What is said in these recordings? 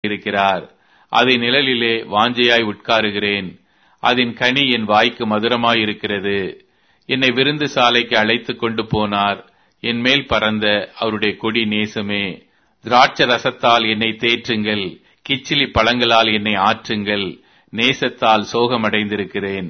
வைத்திருக்கிறார் அதன் நிழலிலே வாஞ்சையாய் உட்காருகிறேன் அதன் கனி என் வாய்க்கு மதுரமாயிருக்கிறது என்னை விருந்து சாலைக்கு அழைத்துக் கொண்டு போனார் என் மேல் பறந்த அவருடைய கொடி நேசமே திராட்ச ரசத்தால் என்னை தேற்றுங்கள் கிச்சிலி பழங்களால் என்னை ஆற்றுங்கள் நேசத்தால் சோகமடைந்திருக்கிறேன்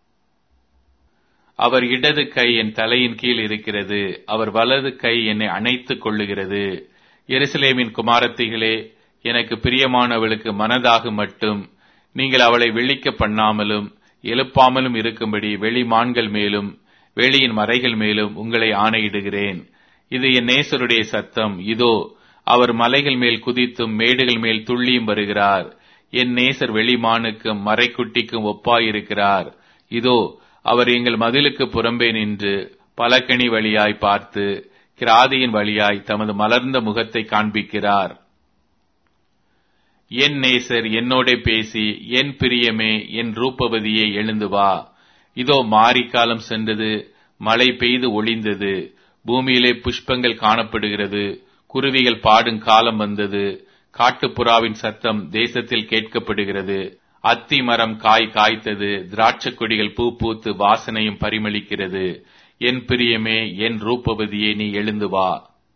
அவர் இடது கை என் தலையின் கீழ் இருக்கிறது அவர் வலது கை என்னை அணைத்துக் கொள்ளுகிறது எருசலேமின் குமாரத்திகளே எனக்கு பிரியமானவளுக்கு மனதாக மட்டும் நீங்கள் அவளை விழிக்க பண்ணாமலும் எழுப்பாமலும் இருக்கும்படி வெளிமான்கள் மேலும் வெளியின் மறைகள் மேலும் உங்களை ஆணையிடுகிறேன் இது என் நேசருடைய சத்தம் இதோ அவர் மலைகள் மேல் குதித்தும் மேடுகள் மேல் துள்ளியும் வருகிறார் என் நேசர் வெளிமானுக்கும் மறைக்குட்டிக்கும் ஒப்பாயிருக்கிறார் இதோ அவர் எங்கள் மதிலுக்கு புறம்பே நின்று பலகணி வழியாய் பார்த்து கிராதியின் வழியாய் தமது மலர்ந்த முகத்தை காண்பிக்கிறார் என் நேசர் என்னோட பேசி என் பிரியமே என் ரூபவதியே எழுந்து வா இதோ மாரிக்காலம் சென்றது மழை பெய்து ஒளிந்தது பூமியிலே புஷ்பங்கள் காணப்படுகிறது குருவிகள் பாடும் காலம் வந்தது காட்டுப்புறாவின் சத்தம் தேசத்தில் கேட்கப்படுகிறது அத்தி மரம் காய் காய்த்தது திராட்சக் கொடிகள் பூ பூத்து வாசனையும் பரிமளிக்கிறது என் பிரியமே என் ரூபவதியே நீ எழுந்து வா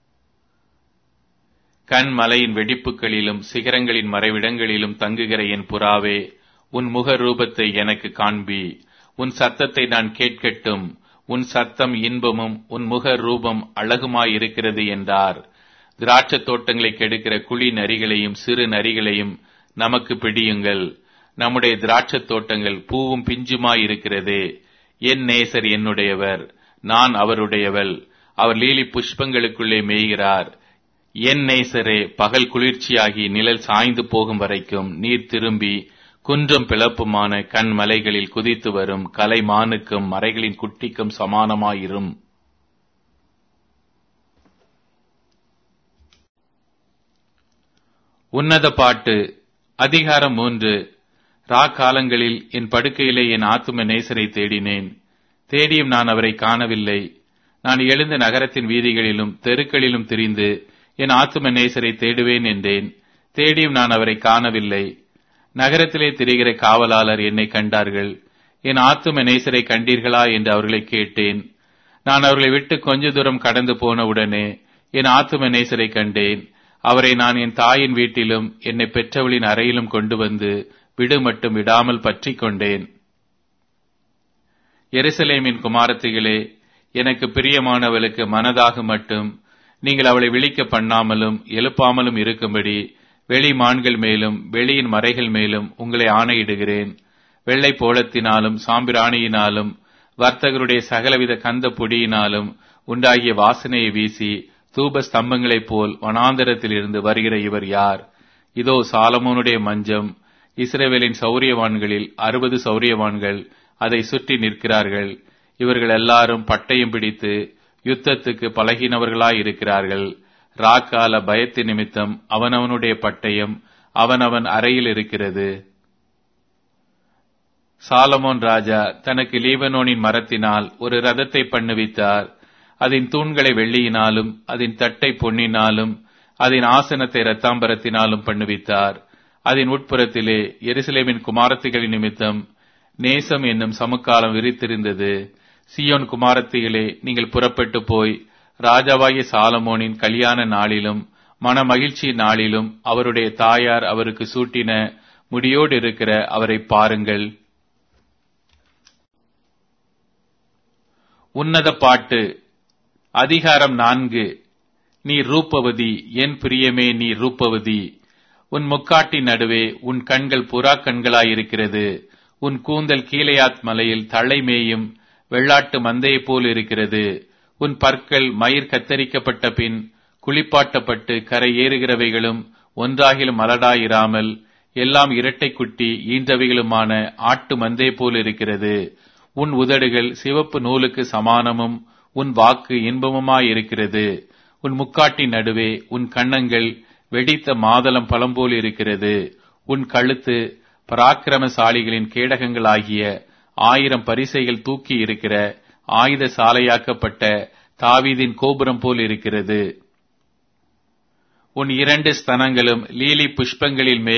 கண் மலையின் வெடிப்புகளிலும் சிகரங்களின் மறைவிடங்களிலும் தங்குகிற என் புறாவே உன் முக ரூபத்தை எனக்கு காண்பி உன் சத்தத்தை நான் கேட்கட்டும் உன் சத்தம் இன்பமும் உன் முக ரூபம் அழகுமாயிருக்கிறது என்றார் திராட்சத் தோட்டங்களை கெடுக்கிற குழி நரிகளையும் சிறு நரிகளையும் நமக்கு பிடியுங்கள் நம்முடைய திராட்சத் தோட்டங்கள் பூவும் பிஞ்சுமாயிருக்கிறதே என் நேசர் என்னுடையவர் நான் அவருடையவள் அவர் லீலி புஷ்பங்களுக்குள்ளே மேய்கிறார் என் நேசரே பகல் குளிர்ச்சியாகி நிழல் சாய்ந்து போகும் வரைக்கும் நீர் திரும்பி குன்றும் பிளப்புமான கண் மலைகளில் குதித்து வரும் கலைமானுக்கும் மறைகளின் குட்டிக்கும் சமானமாயிரும் உன்னத பாட்டு அதிகாரம் மூன்று ரா காலங்களில் என் படுக்கையிலே என் ஆத்தும நேசரை தேடினேன் தேடியும் நான் அவரை காணவில்லை நான் எழுந்த நகரத்தின் வீதிகளிலும் தெருக்களிலும் திரிந்து என் ஆத்தும நேசரை தேடுவேன் என்றேன் தேடியும் நான் அவரை காணவில்லை நகரத்திலே திரிகிற காவலாளர் என்னை கண்டார்கள் என் ஆத்தும நேசரை கண்டீர்களா என்று அவர்களை கேட்டேன் நான் அவர்களை விட்டு கொஞ்ச தூரம் கடந்து போன உடனே என் ஆத்தும நேசரை கண்டேன் அவரை நான் என் தாயின் வீட்டிலும் என்னை பெற்றவளின் அறையிலும் கொண்டு வந்து விடு மட்டும் விடாமல் பற்றி கொண்டேன் எருசலேமின் குமாரத்திகளே எனக்கு பிரியமானவளுக்கு மனதாக மட்டும் நீங்கள் அவளை விழிக்க பண்ணாமலும் எழுப்பாமலும் இருக்கும்படி வெளி மான்கள் மேலும் வெளியின் மறைகள் மேலும் உங்களை ஆணையிடுகிறேன் வெள்ளை போலத்தினாலும் சாம்பிராணியினாலும் வர்த்தகருடைய சகலவித கந்த பொடியினாலும் உண்டாகிய வாசனையை வீசி தூப ஸ்தம்பங்களைப் போல் வனாந்தரத்தில் இருந்து வருகிற இவர் யார் இதோ சாலமோனுடைய மஞ்சம் இஸ்ரேவேலின் சௌரியவான்களில் அறுபது சௌரியவான்கள் அதை சுற்றி நிற்கிறார்கள் இவர்கள் எல்லாரும் பட்டயம் பிடித்து யுத்தத்துக்கு பழகினவர்களாயிருக்கிறார்கள் ராக்கால பயத்து நிமித்தம் அவனவனுடைய பட்டயம் அவனவன் அறையில் இருக்கிறது சாலமோன் ராஜா தனக்கு லீபனோனின் மரத்தினால் ஒரு ரதத்தை பண்ணுவித்தார் அதன் தூண்களை வெள்ளியினாலும் அதன் தட்டை பொன்னினாலும் அதன் ஆசனத்தை ரத்தாம்பரத்தினாலும் பண்ணுவித்தார் அதன் உட்புறத்திலே எருசலேமின் குமாரத்திகளின் நிமித்தம் நேசம் என்னும் சமுக்காலம் விரித்திருந்தது சியோன் குமாரத்திகளே நீங்கள் புறப்பட்டு போய் ராஜாவாகிய சாலமோனின் கல்யாண நாளிலும் மன மகிழ்ச்சி நாளிலும் அவருடைய தாயார் அவருக்கு சூட்டின முடியோடு இருக்கிற அவரை பாருங்கள் உன்னத பாட்டு அதிகாரம் நான்கு நீ ரூபவதி என் பிரியமே நீ ரூபவதி உன் முக்காட்டின் நடுவே உன் கண்கள் புறா கண்களாயிருக்கிறது உன் கூந்தல் கீழையாத் மலையில் தலை மேயும் வெள்ளாட்டு மந்தையைப் போல் இருக்கிறது உன் பற்கள் மயிர் கத்தரிக்கப்பட்ட பின் குளிப்பாட்டப்பட்டு கரை ஏறுகிறவைகளும் ஒன்றாகிலும் மலடாயிராமல் எல்லாம் இரட்டை குட்டி ஈன்றவைகளுமான ஆட்டு மந்தை போல் இருக்கிறது உன் உதடுகள் சிவப்பு நூலுக்கு சமானமும் உன் வாக்கு இன்பமுமாயிருக்கிறது உன் முக்காட்டின் நடுவே உன் கன்னங்கள் வெடித்த மாதளம் பழம் போல் இருக்கிறது உன் கழுத்து பராக்கிரமசாலிகளின் கேடகங்களாகிய ஆயிரம் பரிசைகள் தூக்கி இருக்கிற ஆயுத சாலையாக்கப்பட்ட தாவீதின் கோபுரம் போல் இருக்கிறது உன் இரண்டு ஸ்தனங்களும் லீலி புஷ்பங்களில் மே